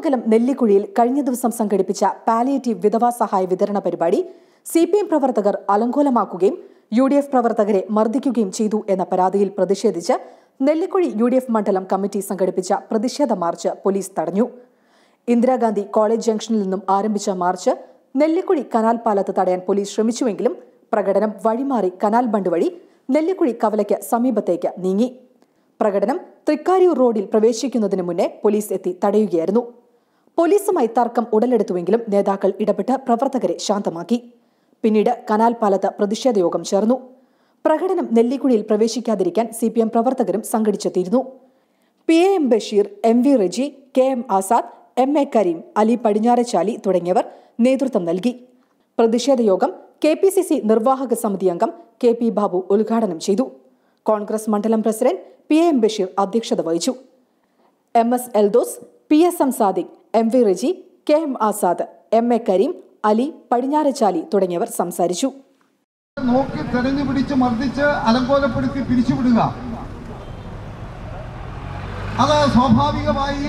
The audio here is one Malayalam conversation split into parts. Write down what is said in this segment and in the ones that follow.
കോതമംഗലം നെല്ലിക്കുഴിയിൽ കഴിഞ്ഞ ദിവസം സംഘടിപ്പിച്ച പാലിയേറ്റീവ് വിധവാ സഹായ വിതരണ പരിപാടി സി പി എം പ്രവർത്തകർ അലങ്കോലമാക്കുകയും യു ഡി എഫ് പ്രവർത്തകരെ മർദ്ദിക്കുകയും ചെയ്തു എന്ന പരാതിയിൽ പ്രതിഷേധിച്ച് നെല്ലിക്കുഴി യു ഡി എഫ് മണ്ഡലം കമ്മിറ്റി സംഘടിപ്പിച്ച പ്രതിഷേധ മാർച്ച് പോലീസ് തടഞ്ഞു ഇന്ദിരാഗാന്ധി കോളേജ് ജംഗ്ഷനിൽ നിന്നും ആരംഭിച്ച മാർച്ച് നെല്ലിക്കുഴി കനാൽ പാലത്ത് തടയാൻ പോലീസ് ശ്രമിച്ചുവെങ്കിലും പ്രകടനം വഴിമാറി കനാൽ ബണ്ട് വഴി നെല്ലിക്കുഴി കവലയ്ക്ക് സമീപത്തേക്ക് നീങ്ങി പ്രകടനം തൃക്കാരിയൂർ റോഡിൽ പ്രവേശിക്കുന്നതിന് മുന്നേ പോലീസ് എത്തി തടയുകയായിരുന്നു പോലീസുമായി തർക്കം ഉടലെടുത്തുവെങ്കിലും നേതാക്കൾ ഇടപെട്ട് പ്രവർത്തകരെ ശാന്തമാക്കി പിന്നീട് കനാൽ പാലത്ത് പ്രതിഷേധ യോഗം ചേർന്നു പ്രകടനം നെല്ലിക്കുഴിയിൽ പ്രവേശിക്കാതിരിക്കാൻ സി പി എം പ്രവർത്തകരും സംഘടിച്ചെത്തിയിരുന്നു P A M Basheer M V Reji K M Azad M A Kareem Ali Padinjarachali തുടങ്ങിയവർ നേതൃത്വം നൽകി പ്രതിഷേധ യോഗം കെ പി സി സി നിർവാഹക സമിതി അംഗം കെ പി ബാബു ഉദ്ഘാടനം ചെയ്തു കോൺഗ്രസ് മണ്ഡലം president P A M Basheer അധ്യക്ഷത വഹിച്ചു M S Eldhose P S M Sadiq M V Reji K M Azad M A Kareem Ali Padinjarachali തുടങ്ങിയവർ സംസാരിച്ചു നോക്കി തെരഞ്ഞു പിടിച്ച് മർദ്ദിച്ച് അലങ്കോലപ്പെടുത്തി പിരിച്ചുവിടുക അത് സ്വാഭാവികമായി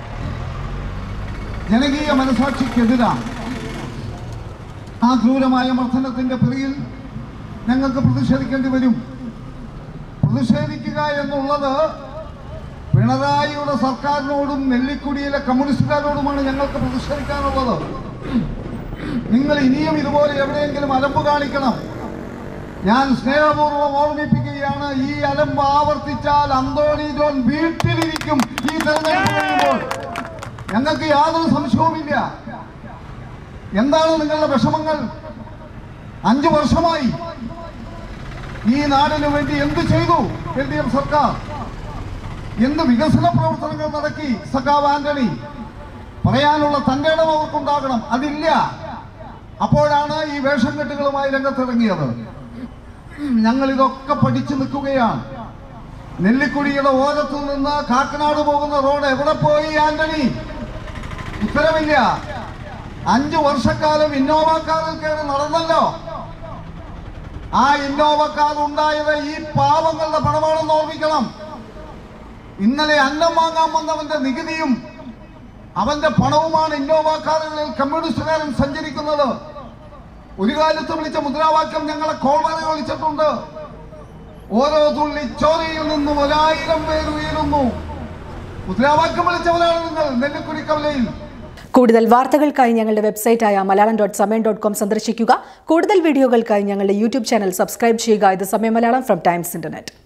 ജനകീയ മനസാക്ഷിക്കെതിരാണ് ആ ക്രൂരമായ മർദ്ദനത്തിന്റെ പിറകിൽ ഞങ്ങൾക്ക് പ്രതിഷേധിക്കേണ്ടി വരും പ്രതിഷേധിക്കുക എന്നുള്ളത് പിണറായിയുടെ സർക്കാരിനോടും നെല്ലിക്കുടിയിലെ കമ്മ്യൂണിസ്റ്റുകാരോടുമാണ് ഞങ്ങൾക്ക് പ്രതിഷേധിക്കാനുള്ളത് നിങ്ങൾ ഇനിയും ഇതുപോലെ എവിടെയെങ്കിലും അലമ്പ് കാണിക്കണം ഞാൻ സ്നേഹപൂർവ്വം ഓർമ്മിപ്പിക്കുകയാണ് ഈ അലമ്പ് ആവർത്തിച്ചാൽ അന്തോണി ജോൺ വീട്ടിലിരിക്കും ഈ തെരഞ്ഞെടുപ്പ് കഴിയുമ്പോൾ ഞങ്ങൾക്ക് യാതൊരു സംശയവുമില്ല എന്താണ് നിങ്ങളുടെ വിഷമങ്ങൾ അഞ്ചു വർഷമായി ഈ നാടിനു വേണ്ടി എന്ത് ചെയ്തു എൽ ഡി എഫ് സർക്കാർ എന്ത് വികസന പ്രവർത്തനങ്ങൾ നടത്തി സഖാവ് ആന്റണി പറയാനുള്ള തന്റെ ഇടം അവർക്കുണ്ടാകണം അതില്ല അപ്പോഴാണ് ഈ വേഷം കെട്ടുകളുമായി രംഗത്തിറങ്ങിയത് ഞങ്ങൾ ഇതൊക്കെ പഠിച്ചു നിൽക്കുകയാണ് നെല്ലിക്കുഴിയുടെ ഓരത്തു നിന്ന് കാക്കനാട് പോകുന്ന റോഡ് എവിടെ പോയി ആന്റണി ഉത്തരവില്ല അഞ്ചു വർഷക്കാലം ഇന്നോവ കാറിൽ കയറി നടന്നല്ലോ ആ ഇന്നോവ കാർ ഉണ്ടായത് ഈ പാവങ്ങളുടെ പണമാണെന്ന് ഓർമ്മിക്കണം ഇന്നലെ അന്നം വാങ്ങാൻ വന്നവന്റെ നികുതിയും അവന്റെ പണവുമാണ് ഇന്നോവ കാറുകളിൽ കമ്മ്യൂണിസ്റ്റുകാരൻ സഞ്ചരിക്കുന്നത് ഒരു കാലത്ത് വിളിച്ച മുദ്രാവാക്യം ഞങ്ങളെ കോൾവരെ വിളിച്ചിട്ടുണ്ട് ഓരോ തുള്ളി ചോരയിൽ നിന്നും ഒരായിരം പേര് ഉയരുന്നു മുദ്രാവാക്യം വിളിച്ചവരാണ് നിങ്ങൾ നെല്ലിക്കുരി കവലയിൽ കൂടുതൽ വാർത്തകൾക്കായി ഞങ്ങളുടെ വെബ്സൈറ്റായ Malayalam dot Samayam dot com സന്ദർശിക്കുക കൂടുതൽ വീഡിയോകൾക്കായി ഞങ്ങളുടെ യൂട്യൂബ് ചാനൽ സബ്സ്ക്രൈബ് ചെയ്യുക ഇത് സമയം മലയാളം ഫ്രം ടൈംസ് ഇന്റർനെറ്റ്